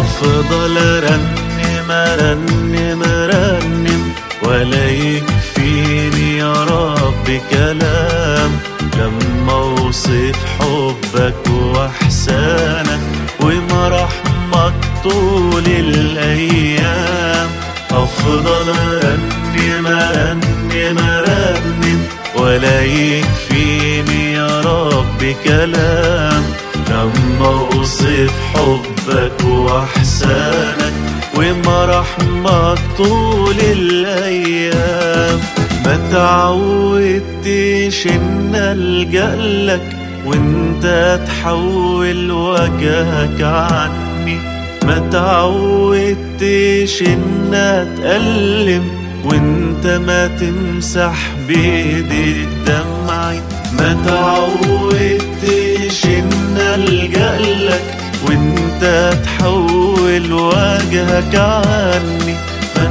أفضل رنم رنم رنم ولا يكفيني يا رب كلام لما أوصف حبك وإحسانك ومرحمك طول الأيام أفضل رنم رنم رنم ولا يكفيني يا رب كلام لما أوصف حبك وإحسانك ومرحمك طول الأيام ما تعودتش إن ألجأ لك وانت تحول وجهك عني ما تعودتش إن أتألم وانت ما تمسح بإيديك دمعي ما تعودتش إن ألجأ لك وانت تحول وجهك عني ما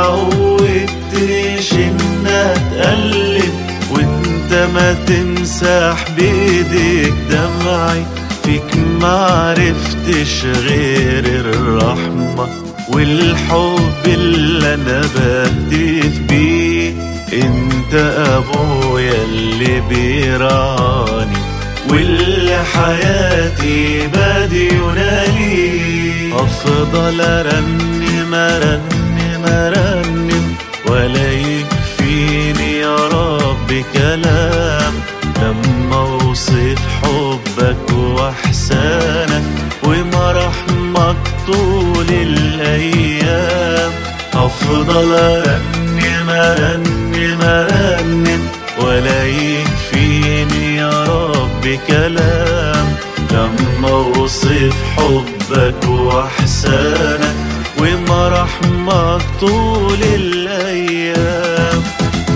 تعودتش إن أتألم وانت ما تمسح بإيديك دمعي فيك معرفتش غير الرحمة والحب اللي أنا بهتف بيه انت أبويا اللي بيرعاني واللي حياتي بدينا ليه أفضل أرنم أرنم أرنم ولا يكفيني يا رب كلام لما أوصف حبك وإحسانك ومرحمك طول الأيام أفضل أرنم أرنم أرنم ولا يكفيني يا رب كلام لما أوصف حبك وإحسانك ومرحمك طول الأيام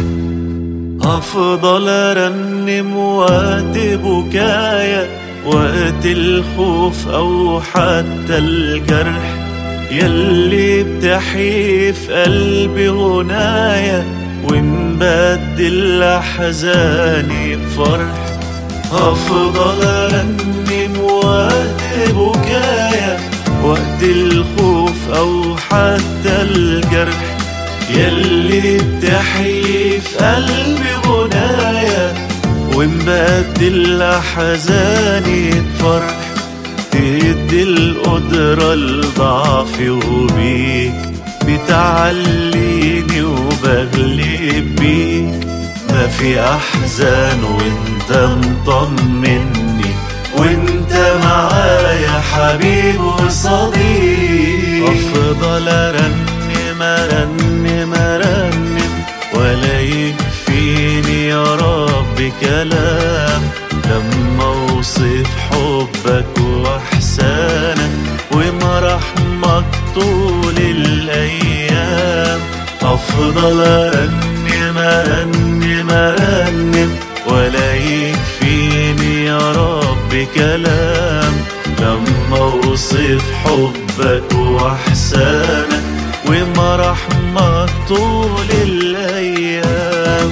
أفضل أرنم وقت بكايا وقت الخوف أو حتى الجرح يلي بتحيي في قلبي غنايا ونبدل أحزاني بفرح أفضل أرنم وقت بكايا وقت الخوف أو حتى الجرح يلي بتحيي في قلبي غنايا ومبدل أحزاني بفرح تدي القدرة لضعفي وبيك بتعليني وبغلب بيك ما في أحزان وانت مطمني وانت معايا حبيب وصديق أفضل أرنم أرنم أرنم ولا يكفيني يا رب كلام لما أوصف حبك وإحسانك ومرحمك طول الأيام أفضل أرنم أرنم أرنم ولا يكفيني يا رب كلام لما أوصف حبك وإحسانك ومرحمك طول الأيام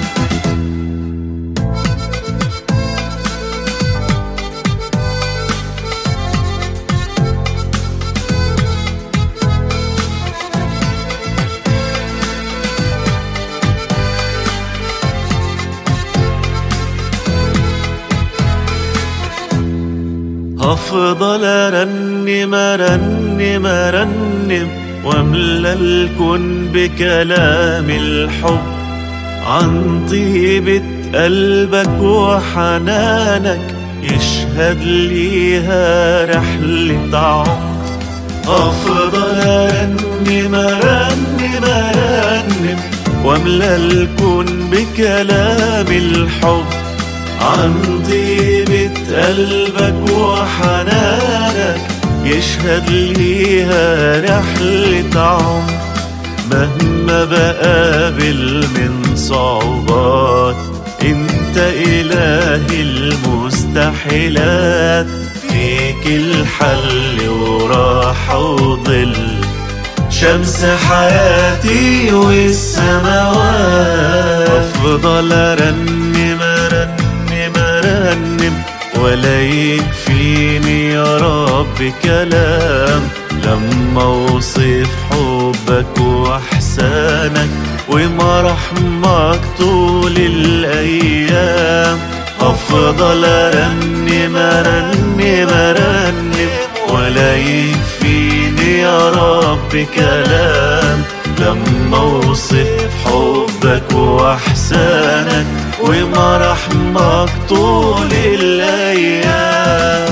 أفضل أرنم أرنم أرنم واملى الكون بكلام الحب عن طيبة قلبك وحنانك يشهد ليها رحلة عمر أفضل أرنم أرنم أرنم واملى الكون بكلام الحب عن طيبة قلبك وحنانك يشهد ليها رحلة عمر مهما بقابل من صعوبات انت إله المستحيلات فيك الحل وراحة وظل شمس حياتي والسماوات أفضل أرنم أرنم أرنم ولا يكفيني يا رب كلام لما اوصف حبك واحسانك ومراحمك طول الايام افضل ارنم ارنم ارنم ولا يكفيني يا رب كلام لما اوصف حبك واحسانك ومراحمك طول الايام